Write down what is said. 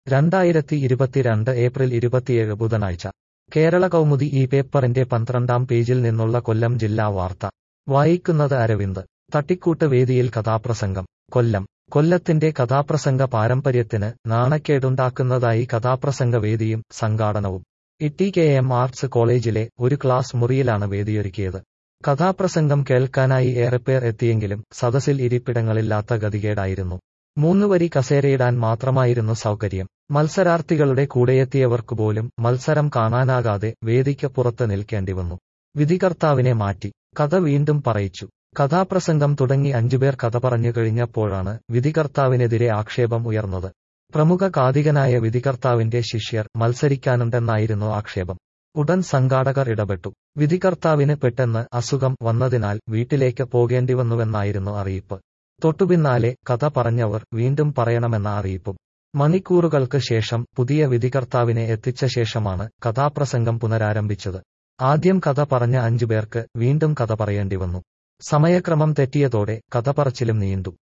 രണ്ടായിരത്തി ഇരുപത്തിരണ്ട് ഏപ്രിൽ ഇരുപത്തിയേഴ് ബുധനാഴ്ച കേരള കൗമുദി ഈ പേപ്പറിന്റെ പന്ത്രണ്ടാം പേജിൽ നിന്നുള്ള കൊല്ലം ജില്ലാ വാർത്ത വായിക്കുന്നത് അരവിന്ദ് തട്ടിക്കൂട്ട് വേദിയിൽ കഥാപ്രസംഗം കൊല്ലം കൊല്ലത്തിന്റെ കഥാപ്രസംഗ പാരമ്പര്യത്തിന് നാണക്കേടുണ്ടാക്കുന്നതായി കഥാപ്രസംഗ വേദിയും സംഘാടനവും ഇട്ടി കെ എം ആർട്സ് കോളേജിലെ ഒരു ക്ലാസ് മുറിയിലാണ് വേദിയൊരുക്കിയത് കഥാപ്രസംഗം കേൾക്കാനായി ഏറെപ്പേർ എത്തിയെങ്കിലും സദസ്സിൽ ഇരിപ്പിടങ്ങളില്ലാത്ത ഗതികേടായിരുന്നു മൂന്നുവരി കസേരയിടാൻ മാത്രമായിരുന്നു സൗകര്യം മത്സരാർത്ഥികളുടെ കൂടെയെത്തിയവർക്കുപോലും മത്സരം കാണാനാകാതെ വേദിക്ക് പുറത്ത് നിൽക്കേണ്ടി വന്നു വിധികർത്താവിനെ മാറ്റി കഥ വീണ്ടും പറയിച്ചു കഥാപ്രസംഗം തുടങ്ങി അഞ്ചുപേർ കഥ പറഞ്ഞു കഴിഞ്ഞപ്പോഴാണ് വിധികർത്താവിനെതിരെ ആക്ഷേപം ഉയർന്നത് പ്രമുഖ കാതികനായ വിധികർത്താവിന്റെ ശിഷ്യർ മത്സരിക്കാനുണ്ടെന്നായിരുന്നു ആക്ഷേപം ഉടൻ സംഘാടകർ ഇടപെട്ടു വിധികർത്താവിന് പെട്ടെന്ന് അസുഖം വന്നതിനാൽ വീട്ടിലേക്ക് പോകേണ്ടിവന്നുവെന്നായിരുന്നു അറിയിപ്പ് തൊട്ടുപിന്നാലെ കഥ പറഞ്ഞവർ വീണ്ടും പറയണമെന്ന അറിയിപ്പും മണിക്കൂറുകൾക്ക് ശേഷം പുതിയ വിധികർത്താവിനെ എത്തിച്ച ശേഷമാണ് കഥാപ്രസംഗം പുനരാരംഭിച്ചത് ആദ്യം കഥ പറഞ്ഞ അഞ്ചുപേർക്ക് വീണ്ടും കഥ പറയേണ്ടി വന്നു സമയക്രമം തെറ്റിയതോടെ കഥ പറച്ചിലും നീണ്ടു